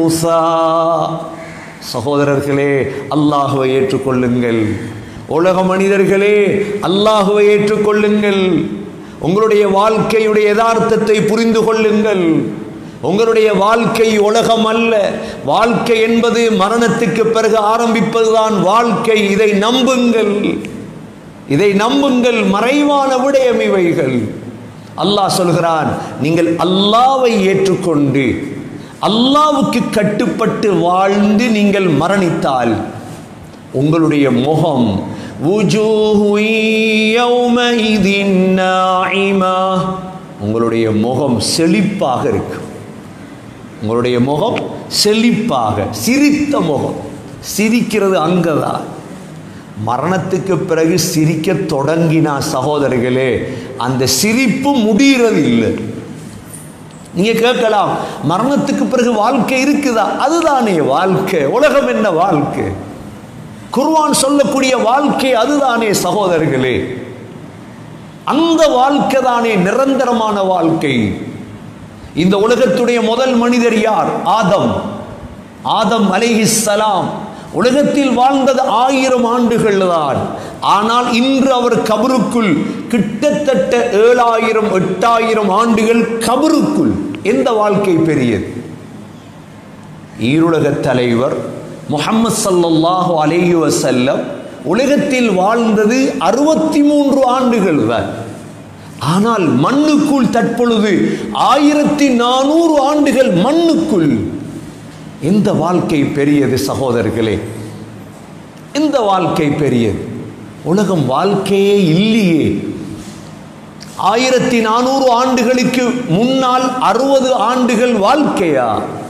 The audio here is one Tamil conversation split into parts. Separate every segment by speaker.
Speaker 1: மூசா சகோதரர்களே அல்லாஹுவை ஏற்றுக்கொள்ளுங்கள் உலக மனிதர்களே அல்லாஹுவை ஏற்றுக்கொள்ளுங்கள் உங்களுடைய வாழ்க்கையுடைய யதார்த்தத்தை புரிந்து கொள்ளுங்கள் உங்களுடைய வாழ்க்கை உலகம் அல்ல வாழ்க்கை என்பது மரணத்துக்கு பிறகு ஆரம்பிப்பதுதான் வாழ்க்கை இதை நம்புங்கள் இதை நம்புங்கள் மறைவான விடயம் இவைகள் அல்லாஹ் சொல்கிறான் நீங்கள் அல்லாவை ஏற்றுக்கொண்டு அல்லாவுக்கு கட்டுப்பட்டு வாழ்ந்து நீங்கள் மரணித்தால் உங்களுடைய முகம் وجوه يومئذ ناعمة. உங்களுடைய முகம் செழிப்பாக இருக்கும் உங்களுடைய முகம் செழிப்பாக சிரித்த முகம் சிரிக்கிறது அங்கதான் மரணத்துக்கு பிறகு சிரிக்க தொடங்கினா சகோதரர்களே அந்த சிரிப்பு முடிகிறது இல்லை நீங்க கேட்கலாம் மரணத்துக்கு பிறகு வாழ்க்கை இருக்குதா அதுதானே வாழ்க்கை உலகம் என்ன வாழ்க்கை குர்வான் சொல்லக்கூடிய வாழ்க்கை அதுதானே சகோதரர்களே அந்த வாழ்க்கை தானே நிரந்தரமான வாழ்க்கை இந்த உலகத்துடைய முதல் மனிதர் யார் ஆதம் ஆதம் அலைஹிஸ்ஸலாம் உலகத்தில் வாழ்ந்தது ஆயிரம் ஆண்டுகள் தான் ஆனால் இன்று அவர் கபருக்குள் கிட்டத்தட்ட ஏழாயிரம் எட்டாயிரம் ஆண்டுகள் கபருக்குள் எந்த வாழ்க்கை பெரியது ஈருலக தலைவர் முகமது சல்லல்லாஹு அலைஹி வஸல்லம் உலகத்தில் வாழ்ந்தது அறுபத்தி மூன்று ஆண்டுகள் தான் ஆனால் மண்ணுக்குள் தற்பொழுது ஆயிரத்தி நானூறு ஆண்டுகள் மண்ணுக்குள் இந்த வாழ்க்கை பெரியது சகோதரர்களே இந்த வாழ்க்கை பெரியது உலகம் வாழ்க்கையே இல்லையே ஆயிரத்தி நானூறு ஆண்டுகளுக்கு முன்னால் அறுபது ஆண்டுகள் வாழ்க்கையா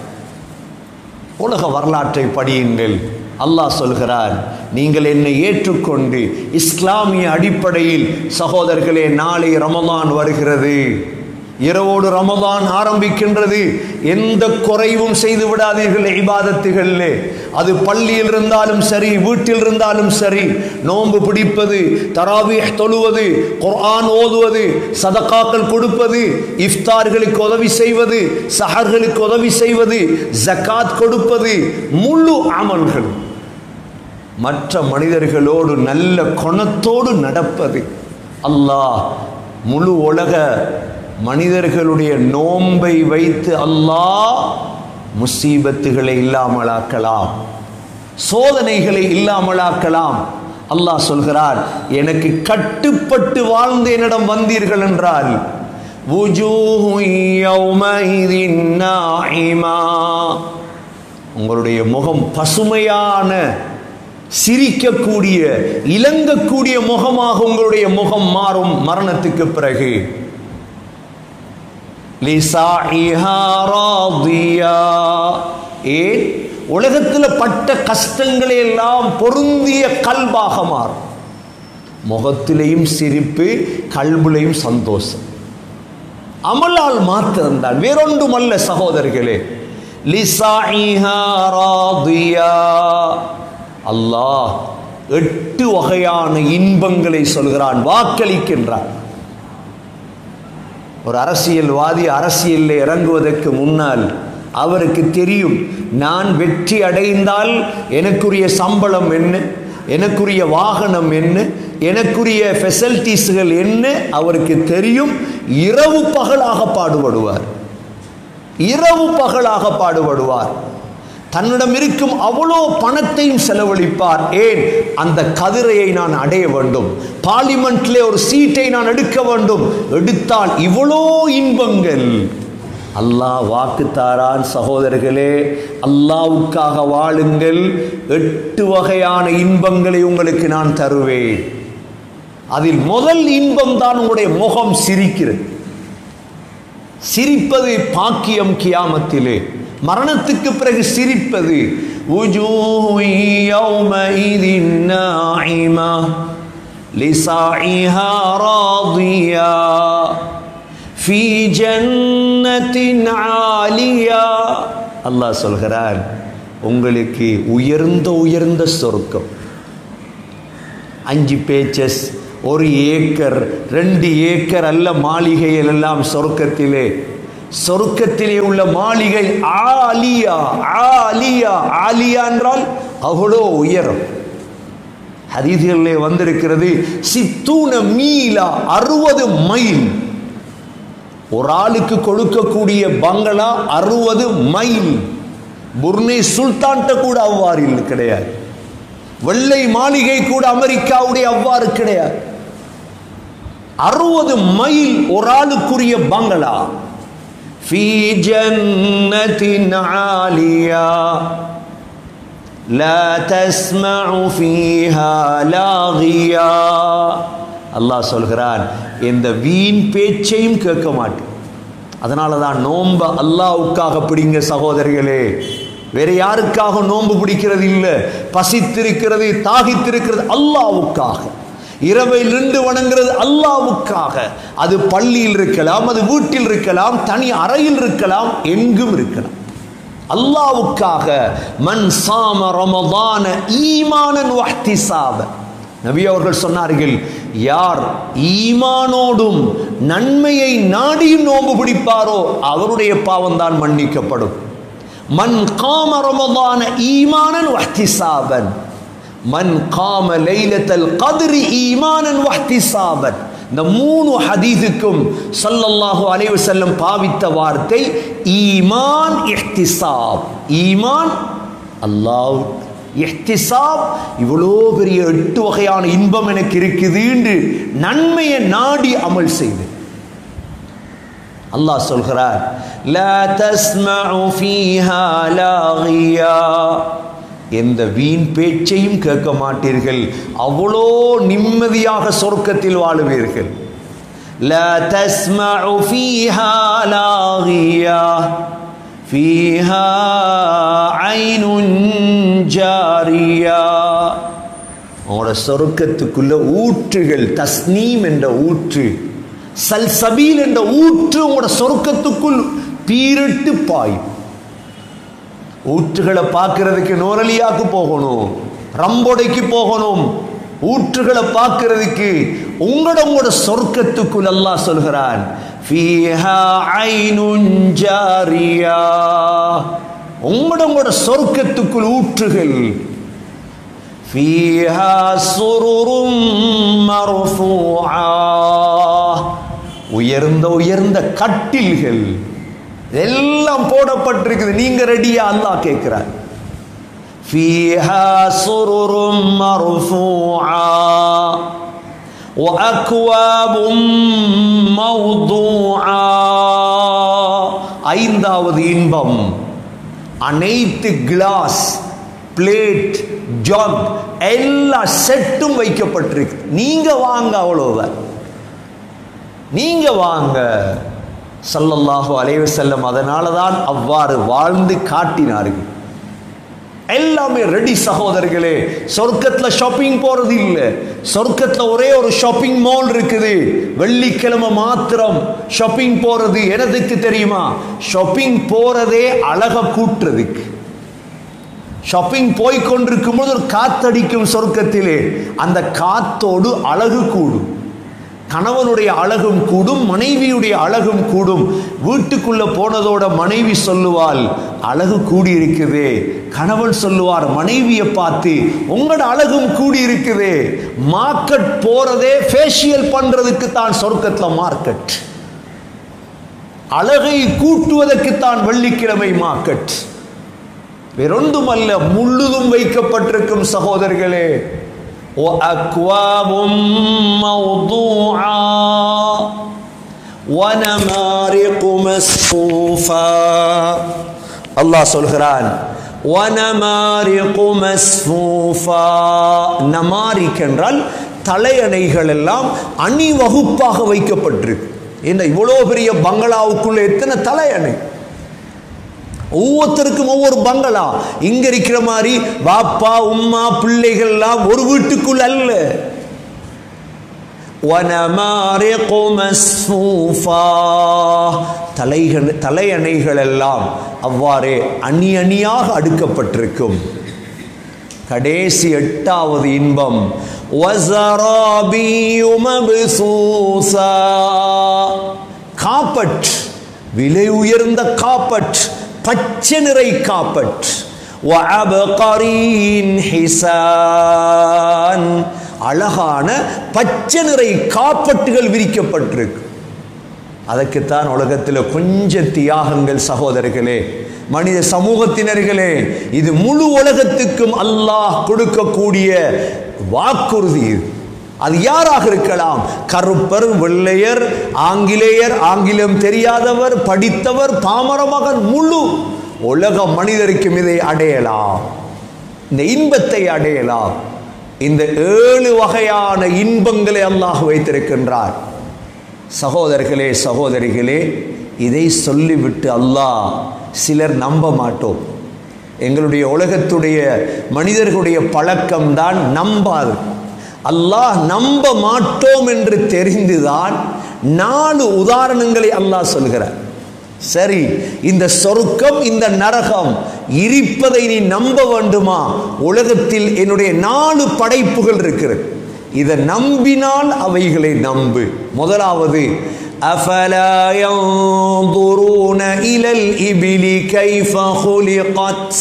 Speaker 1: உலக வரலாற்றை படியுங்கள் அல்லாஹ் சொல்கிறார் நீங்கள் என்னை ஏற்றுக்கொண்டு இஸ்லாமிய அடிப்படையில் சகோதரர்களே நாளை ரமதான் வருகிறது இரவோடு ரமதான் ஆரம்பிக்கின்றது எந்த குறைவும் செய்து விடாதீர்கள் இபாதத்துகளிலே அது பள்ளியில் இருந்தாலும் சரி வீட்டில் இருந்தாலும் சரி நோன்பு பிடிப்பது தராவீஹ் தொழுவது குர்ஆன் ஓதுவது சதகாக்கள் கொடுப்பது இஃப்தார்களுக்கு உதவி செய்வது சஹர்களுக்கு உதவி செய்வது ஜக்காத் கொடுப்பது முழு அமல்கள் மற்ற மனிதர்களோடு நல்ல குணத்தோடு நடப்பது அல்லாஹ் முழு உலக மனிதர்களுடைய நோன்பை வைத்து அல்லாஹ் முசீபத்துகளை இல்லாமலாக்கலாம் சோதனைகளை இல்லாமலாக்கலாம் அல்லாஹ் சொல்கிறார் எனக்கு கட்டுப்பட்டு வாழ்ந்து என்னிடம் வந்தீர்கள் என்றால் وجوه يومئذ ناعمة. உங்களுடைய முகம் பசுமையான சிரிக்கக்கூடிய இலங்கக்கூடிய முகமாக உங்களுடைய முகம் மாறும் மரணத்துக்கு பிறகு லிசாஇஹா ராதியா. ஏன் உலகத்தில் பட்ட கஷ்டங்களை எல்லாம் பொருந்திய கல்பாக மாறும் முகத்திலேயும் சிரிப்பு கல்விலையும் சந்தோஷம் அமலால் மாத்திருந்தான் வேறொன்றுமல்ல சகோதரர்களே லிசாஇஹா ராதியா. அல்லாஹ் எட்டு வகையான இன்பங்களை சொல்கிறான் வாக்களிக்கின்றான் ஒரு அரசியல்வாதி அரசியலில் இறங்குவதற்கு முன்னால் அவருக்கு தெரியும் நான் வெற்றி அடைந்தால் எனக்குரிய சம்பளம் என்ன எனக்குரிய வாகனம் என்ன எனக்குரிய ஃபெசிலிட்டிஸ்கள் என்ன அவருக்கு தெரியும் இரவு பகலாக பாடுபடுவார் இரவு பகலாக பாடுபடுவார் தன்னிடம் இருக்கும் அவ்வளோ பணத்தையும் செலவழிப்பார் ஏன் அந்த கதிரையை நான் அடைய வேண்டும் பார்லிமெண்ட்ல ஒரு சீட்டை நான் எடுக்க வேண்டும் எடுத்தால் இவ்வளோ இன்பங்கள் அல்லாஹ் வாக்கு தாரான் சகோதரர்களே அல்லாவுக்காக வாழுங்கள் எட்டு வகையான இன்பங்களை உங்களுக்கு நான் தருவேன் அதில் முதல் இன்பம் தான் உங்களுடைய முகம் சிரிக்கிறது சிரிப்பது பாக்கியம் கியாமத்திலே மரணத்துக்கு பிறகு சிரிப்பது وجوه يومئذ ناعمة لسعيها راضية في جنة عالية அல்லாஹ் சொல்கிறார் உங்களுக்கு உயர்ந்த உயர்ந்த சொர்க்கம் அஞ்சு பேச்சஸ் ஒரு ஏக்கர் ரெண்டு ஏக்கர் அல்ல மாளிகைகள் எல்லாம் சொர்க்கத்திலே சொர்க்கத்திலே உள்ள மாளிகை ஆலியா ஆலியா ஆலியா என்றால் அவ்வளோ உயரம் ஹதீதிகளிலே வந்திருக்கிறது சித்தூன மீலா அறுபது மைல் ஒரு ஆளுக்கு கொடுக்கக்கூடிய பங்களா அறுபது மைல் புர்னே சுல்தான்கிட்ட கூட அவ்வாறு இல்லை கிடையாது வெள்ளை மாளிகை கூட அமெரிக்காவுடைய அவ்வாறு கிடையாது அறுபது மைல் ஒரு ஆளுக்குரிய பங்களா في جنة عالية لا تسمع فيها لاغيا அல்லாஹ் சொல்கிறான் எந்த வீண் பேச்சையும் கேட்க மாட்டேன் அதனால தான் நோன்ப அல்லாவுக்காக பிடிங்க சகோதரிகளே வேற யாருக்காக நோன்பு பிடிக்கிறது இல்லை பசித்திருக்கிறது தாகித்திருக்கிறது அல்லாவுக்காக இரவில் நின்று வணங்குறது அல்லாவுக்காக அது பள்ளியில் இருக்கலாம் அது வீட்டில் இருக்கலாம் தனி அறையில் இருக்கலாம் எங்கும் இருக்கலாம் அல்லாவுக்காக மன் சாம ரமதான ஈமானன் வஹ்திசாப நபி அவர்கள் சொன்னார்கள் யார் ஈமானோடும் நன்மையை நாடியும் நோன்பு பிடிப்பாரோ அவருடைய பாவம் தான் மன்னிக்கப்படும் மன் காம ரமதான ஈமானன் வஹ்திசாபன் மன் காம லைலத்தல் கதிரி ஈமானன் வஹ்திசாபன் இந்த மூணு ஹதீஸுக்கும் ஸல்லல்லாஹு அலைஹி வஸல்லம் பாவித்த வார்த்தை ஈமான் இஹ்திசாப் ஈமான் அல்லாஹ் இஹ்திசாப் இவ்வளோ பெரிய எட்டு வகையான இன்பம் எனக்கு இருக்குதுன்னு நன்மையை நாடி அமல் செய்து அல்லாஹ் சொல்கிறார் லா தஸ்மஉ ஃபீஹா லாகியா எந்த வீண் பேச்சையும் கேட்க மாட்டீர்கள் அவ்வளோ நிம்மதியாக சொர்க்கத்தில் வாழுவீர்கள் லா தஸ்மஉ ஃபீஹா லாகியா ஃபீஹா ஐனுன் ஜாரியா உங்களோட சொர்க்கத்துக்குள்ள ஊற்றுகள் தஸ்னீம் என்ற ஊற்று சல்சபீல் என்ற ஊற்று உங்களோட சொர்க்கத்துக்குள் பீரிட்டு பாயும் ஊற்றுகளை பார்க்கறதுக்கு நோரலியாக்கு போகணும் ரம்பொடைக்கு போகணும் ஊற்றுகளை பார்க்கறதுக்கு உங்களோட உங்களோட சொர்க்கத்துக்குள் அல்லாஹ் சொல்கிறான் ஃபீஹா ஐனுன் ஜாரியா உங்களோட உங்களோட சொர்க்கத்துக்குள் ஊற்றுகள் ஃபீஹா சுருரும் மர்ஃபூஆ உயர்ந்த உயர்ந்த கட்டில்கள் எல்லாம் போடப்பட்டிருக்குது நீங்க ரெடியா அல்லாஹ் கேட்கிறார் فيها سرر مرفوعة وأكواب موضوعة ஐந்தாவது இன்பம் அனைத்து கிளாஸ் பிளேட் ஜாக் எல்லா செட்டும் வைக்கப்பட்டிருக்கு நீங்க வாங்க அவ்வளவுதான் நீங்க வாங்க சல்லல்லாஹு அலைஹி வஸல்லம் அதனால தான் அவ்வாறு வாழ்ந்து காட்டினார்கள் எல்லாமே ரெடி சகோதரர்களே சொர்க்கத்துல ஷாப்பிங் போறது இல்ல சொர்க்கத்துல ஒரே ஒரு ஷாப்பிங் மால் இருக்குது வெள்ளிக்கிழமை மாத்திரம் ஷாப்பிங் போறது எனதுக்கு தெரியுமா ஷாப்பிங் போறதே அழக கூட்டுறதுக்கு ஷாப்பிங் போய் கொண்டிருக்கும் போது ஒரு காத்தடிக்கும் சொர்க்கத்திலே அந்த காத்தோடு அழகு கூடும் கணவனுடைய அழகும் கூடும் மனைவியுடைய அழகும் கூடும் வீட்டுக்குள்ள போனதோட மனைவி சொல்லுவாள் அழகு கூடி இருக்குதே கணவன் சொல்லுவார் மனைவியை பார்த்து உங்களோட அழகும் கூடி இருக்குதே மார்க்கெட் போறதே ஃபேஷியல் பண்றதுக்கு தான் சொர்க்கத்துல மார்க்கெட் அழகை கூட்டுவதற்கு தான் வெள்ளிக்கிழமை மார்க்கெட் வேறொன்றுமல்ல முழுதும் வைக்கப்பட்டிருக்கும் சகோதரர்களே وأكواب موضوعة ونمارق مصفوفة அல்லாஹ் சொல்கிறான் வனமாரிகு மஸ்ஃபூஃபா நமாரிக் என்றால் தலையணைகள் எல்லாம் அணிவகுப்பாக வைக்கப்பட்டிருக்கு என்ன இவ்வளோ பெரிய பங்களாவுக்குள்ள எத்தனை தலையணை ஒவ்வொருத்தருக்கும் ஒவ்வொரு பங்களா இங்க இருக்கிற மாதிரி பாப்பா உம்மா பிள்ளைகள் எல்லாம் ஒரு வீட்டுக்குள் அல்ல وَنَمَارِقُ مَصْفُوفًا தலைகள் தலையணைகள் எல்லாம் அவ்வாறே அணி அணியாக அடுக்கப்பட்டிருக்கும் கடைசி எட்டாவது இன்பம் وَزَرَابِيُّ مَبْثُوثًا காப்பட் விலை உயர்ந்த காப்பட் பச்சை நிறை காப்பட் வஅபகரீன் ஹிசான் அழகான பச்சை நிறை காப்பட்டுகள் விரிக்கப்பட்டிருக்கு அதற்குத்தான் உலகத்தில் கொஞ்சம் தியாகங்கள் சகோதரர்களே மனித சமூகத்தினர்களே இது முழு உலகத்துக்கும் அல்லாஹ் கொடுக்கக்கூடிய வாக்குறுதி இது அது யாராக இருக்கலாம் கருப்பர் வெள்ளையர் ஆங்கிலேயர் ஆங்கிலம் தெரியாதவர் படித்தவர் பாமர மகன் முழு உலக மனிதருக்கும் இதை அடையலாம் இந்த இன்பத்தை அடையலாம் இந்த ஏழு வகையான இன்பங்களை அல்லாஹ் வைத்திருக்கின்றார் சகோதரர்களே சகோதரிகளே இதை சொல்லிவிட்டு அல்லாஹ் சிலர் நம்ப மாட்டோம் எங்களுடைய உலகத்துடைய மனிதர்களுடைய பழக்கம்தான் நம்பாது அல்லாஹ் நம்ப மாட்டோம் என்று தெரிந்துதான் நாலு உதாரணங்களை அல்லாஹ் சொல்கிறார் சரி இந்த சொர்க்கம் இந்த நரகம் இருப்பதை நீ நம்ப வேண்டுமா உலகத்தில் என்னுடைய நாலு படைப்புகள் இருக்கிறது இதை நம்பினால் அவைகளை நம்பு முதலாவது أفلا ينظرون إلى الإبل كيف خلقت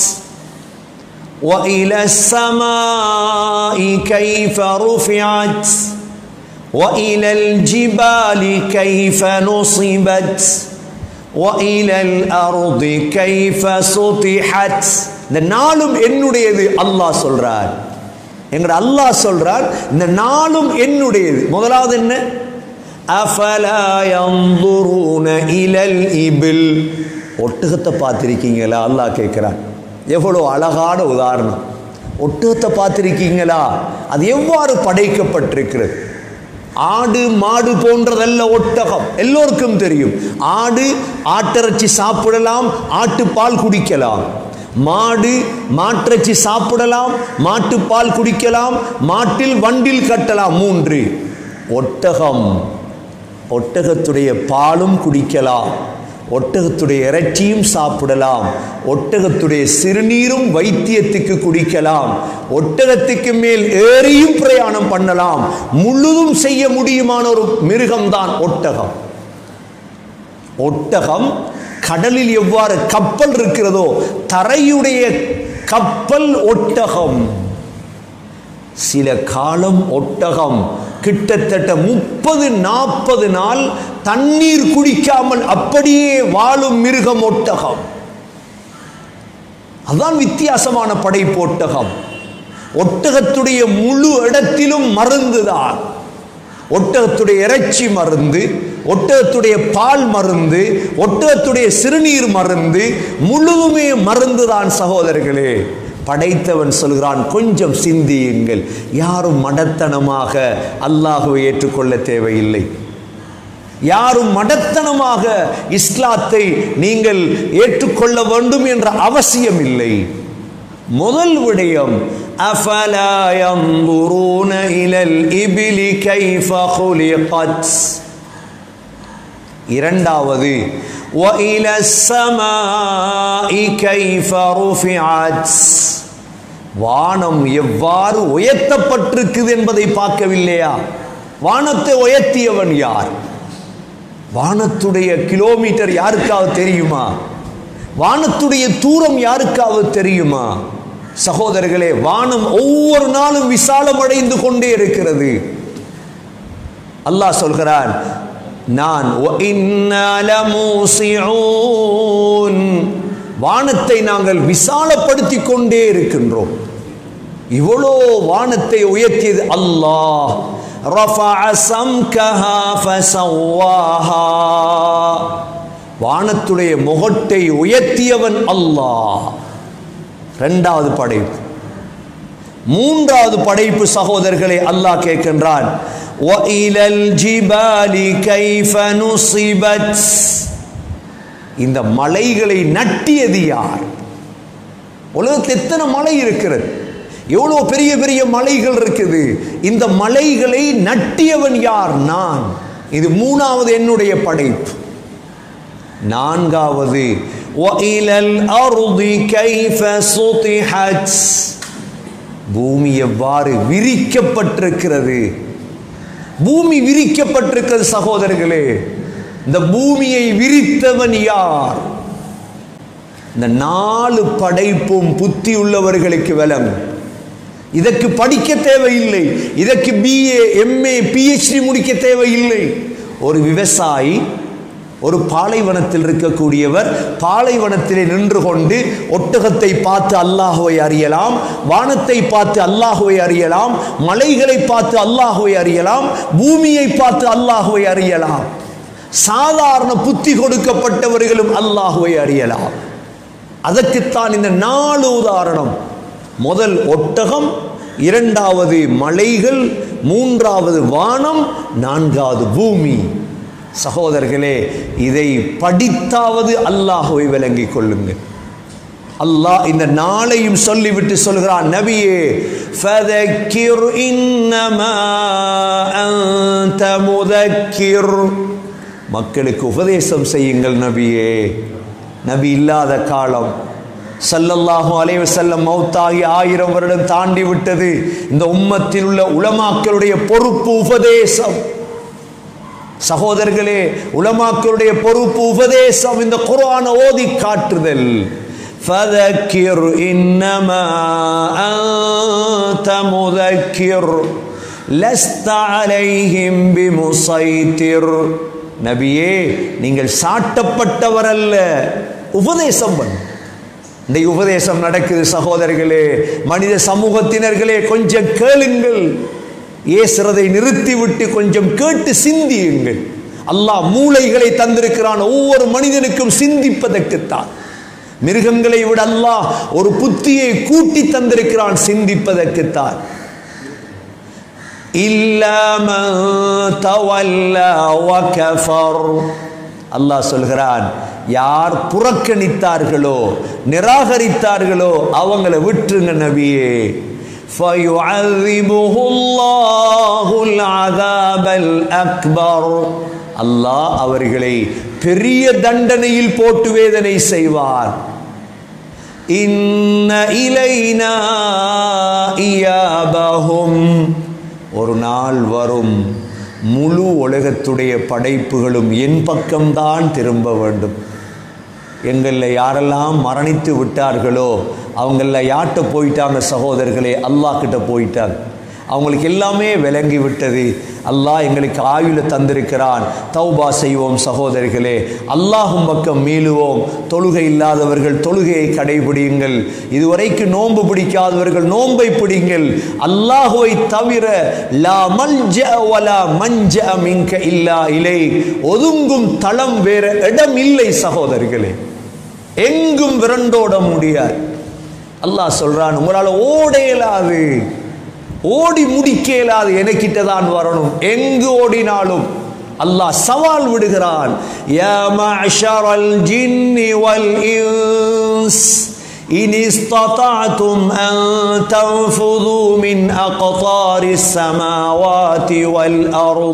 Speaker 1: وإلى السماء كيف رفعت وإلى الجبال كيف نصبت وإلى الأرض كيف سطحت இந்த நாளும் என்னுடையது அல்லாஹ் சொல்றார் எங்கட அல்லாஹ் சொல்றார் இந்த நாளும் என்னுடையது முதலாவது என்ன அஃபலா யன்துரூன இலல் இபில் ஒட்டகத்தை பார்த்திருக்கீங்களா அல்லாஹ் கேட்கிறான் எவ்வளோ அழகான உதாரணம் ஒட்டகத்தை பார்த்திருக்கீங்களா அது எவ்வாறு படைக்கப்பட்டிருக்கிறது ஆடு மாடு போன்றதல்ல ஒட்டகம் எல்லோருக்கும் தெரியும் ஆடு ஆட்டிறைச்சி சாப்பிடலாம் ஆட்டுப்பால் குடிக்கலாம் மாடு மாட்டிறைச்சி சாப்பிடலாம் மாட்டுப்பால் குடிக்கலாம் மாட்டில் வண்டில் கட்டலாம் மூன்று ஒட்டகம் ஒட்டகத்துடைய பாலும் குடிக்கலாம் ஒட்டகத்துடைய இறைச்சியும் சாப்பிடலாம் ஒட்டகத்துடைய சிறுநீரும் வைத்தியத்துக்கு குடிக்கலாம் ஒட்டகத்துக்கு மேல் ஏறியும் பிரயாணம் பண்ணலாம் முழுதும் செய்ய முடியுமான ஒரு மிருகம்தான் ஒட்டகம் ஒட்டகம் கடலில் எவ்வாறு கப்பல் இருக்கிறதோ தரையுடைய கப்பல் ஒட்டகம் சில காலம் ஒட்டகம் கிட்டத்தட்ட முப்பது நாற்பது நாள் தண்ணீர் குடிக்காமல் அப்படியே வாழும் மிருகம் ஒட்டகம் அதான் வித்தியாசமான படைப்பு ஒட்டகம் ஒட்டகத்துடைய முழு இடத்திலும் மருந்துதான் ஒட்டகத்துடைய இறைச்சி மருந்து ஒட்டகத்துடைய பால் மருந்து ஒட்டகத்துடைய சிறுநீர் மருந்து முழுதுமே மருந்துதான் சகோதரர்களே படைத்தவன் சொல்கிறான் கொஞ்சம் சிந்தியுங்கள் யாரும் மடத்தனமாக அல்லாஹுவை ஏற்றுக்கொள்ள தேவையில்லை யாரும் மடத்தனமாக இஸ்லாத்தை நீங்கள் ஏற்றுக்கொள்ள வேண்டும் என்ற அவசியம் இல்லை முதல் விடயம் أفلا ينظرون إلى الإبل كيف خلقت இரண்டாவது وإلى السماء كيف رفعت வானம் எவ்வாறு உயர்த்தப்பட்டிருக்குது என்பதை பார்க்கவில்லையா வானத்தை உயர்த்தியவன் யார் வானத்துடைய கிலோமீட்டர் யாருக்காவது தெரியுமா வானத்துடைய தூரம் யாருக்காவது தெரியுமா சகோதரர்களே வானம் ஒவ்வொரு நாளும் விசாலம் அடைந்து கொண்டே இருக்கிறது அல்லாஹ் சொல்கிறான் நான் வானத்தை நாங்கள் விசாலப்படுத்தி கொண்டே இருக்கின்றோம் இவ்வளோ வானத்தை உயர்த்தியது அல்லாஹ் வானத்துடைய முகட்டை உயர்த்தியவன் அல்லாஹ் இரண்டாவது படைப்பு மூன்றாவது படைப்பு சகோதரர்களை அல்லாஹ் கேட்கின்றான் இந்த மலைகளை நட்டியது யார் உலகத்தில் எத்தனை மலை இருக்கிறது எவ்வளவு பெரிய பெரிய மலைகள் இருக்குது இந்த மலைகளை நட்டியவன் யார் நான் இது மூணாவது என்னுடைய படைப்பு நான்காவது பூமி எவ்வாறு விரிக்கப்பட்டிருக்கிறது பூமி விரிக்கப்பட்டிருக்கிறது சகோதரர்களே இந்த பூமியை விரித்தவன் யார் இந்த நாலு படைப்பும் புத்தி உள்ளவர்களுக்கு விளங்கும் இதற்கு படிக்க தேவையில்லை இதற்கு பிஏ எம்ஏ பிஹெச்டி முடிக்க தேவையில்லை ஒரு விவசாயி ஒரு பாலைவனத்தில் இருக்கக்கூடியவர் பாலைவனத்திலே நின்று கொண்டு ஒட்டகத்தை பார்த்து அல்லாஹுவை அறியலாம் வானத்தை பார்த்து அல்லாஹுவை அறியலாம் மலைகளை பார்த்து அல்லாஹுவை அறியலாம் பூமியை பார்த்து அல்லாஹுவை அறியலாம் சாதாரண புத்தி கொடுக்கப்பட்டவர்களும் அல்லாஹுவை அறியலாம் அதற்குத்தான் இந்த நாலு உதாரணம் முதல் ஒட்டகம் இரண்டாவது மலைகள் மூன்றாவது வானம் நான்காவது பூமி சகோதரர்களே இதை படித்தாவது அல்லாஹுவை விளங்கிக் கொள்ளுங்கள் அல்லாஹ் இந்த நாளையும் சொல்லிவிட்டு சொல்கிறான் நபியே ஃபதக்கிர் இன்னமா அன்த முதக்கிர் மக்களுக்கு உபதேசம் செய்யுங்கள் நபியே நபி இல்லாத காலம் சல்லல்லாஹு அலைஹி வஸல்லம் மௌத்தாகி ஆயிரம் வருடம் தாண்டி விட்டது இந்த உம்மத்தில் உள்ள உலமாக்களுடைய பொறுப்பு உபதேசம் சகோதரர்களே உலமாக்களுடைய பொறுப்பு உபதேசம் இந்த குர்ஆனை ஓதி காட்டுதல் ஃபதக்கிர் இன்னமா அன்த முதக்கிர் லஸ்த அலைஹிம் பிமுசைத்திர் நபியே நீங்கள் சாட்டப்பட்டவர் அல்ல உபதேசம் பண்ணு இந்த உபதேசம் நடக்குது சகோதரர்களே மனித சமூகத்தினர்களே கொஞ்சம் கேளுங்கள் ஏசுறதை நிறுத்திவிட்டு கொஞ்சம் கேட்டு சிந்தியுங்கள் அல்லாஹ் மூளைகளை தந்திருக்கிறான் ஒவ்வொரு மனிதனுக்கும் சிந்திப்பதற்குத்தான் மிருகங்களை விட அல்லாஹ் ஒரு புத்தியை கூட்டி தந்திருக்கிறான் சிந்திப்பதற்குத்தான் அல்லாஹ் சொல்கிறான் யார் புறக்கணித்தார்களோ நிராகரித்தார்களோ அவங்கள விட்டுருங்க நபியே فيعذبه الله العذاب الأكبر அல்லாஹ் அவர்களை பெரிய தண்டனையில் போட்டு வேதனை செய்வார் இன்ன இலைனா இயாபஹும் ஒரு நாள் வரும் முழு உலகத்துடைய படைப்புகளும் என் பக்கம்தான் திரும்ப வேண்டும் எங்களில் யாரெல்லாம் மரணித்து விட்டார்களோ அவங்கள யார்கிட்ட போயிட்டாங்க சகோதரர்களே அல்லாஹ் கிட்ட போயிட்டாங்க அவங்களுக்கு எல்லாமே விளங்கி விட்டது அல்லாஹ் எங்களுக்கு ஆயுள தந்திருக்கிறான் தௌபா செய்வோம் சகோதரிகளே அல்லாஹும் பக்கம் மீளுவோம் தொழுகை இல்லாதவர்கள் தொழுகையை கடைபிடியுங்கள் இதுவரைக்கு நோன்பு பிடிக்காதவர்கள் நோன்பை பிடிங்கள் அல்லாஹுவை தவிர லா மல்ஜ வலா மஞ்ச மிங்க இல்லா இலை ஒதுங்கும் தளம் வேற இடம் இல்லை சகோதரிகளே எங்கும் விரண்டோட முடியாது அல்லாஹ் சொல்றான் உங்களால் ஓட இயலாது ஓடி முடிக்க இயலாது எனக்கிட்ட தான் வரணும் எங்கு ஓடினாலும் அல்லாஹ் சவால் விடுகிறான் யா மஅஷரல் ஜின்னி வல் இன்ஸ் إن استطعتم أن تنفذوا من أقطار السماوات والأرض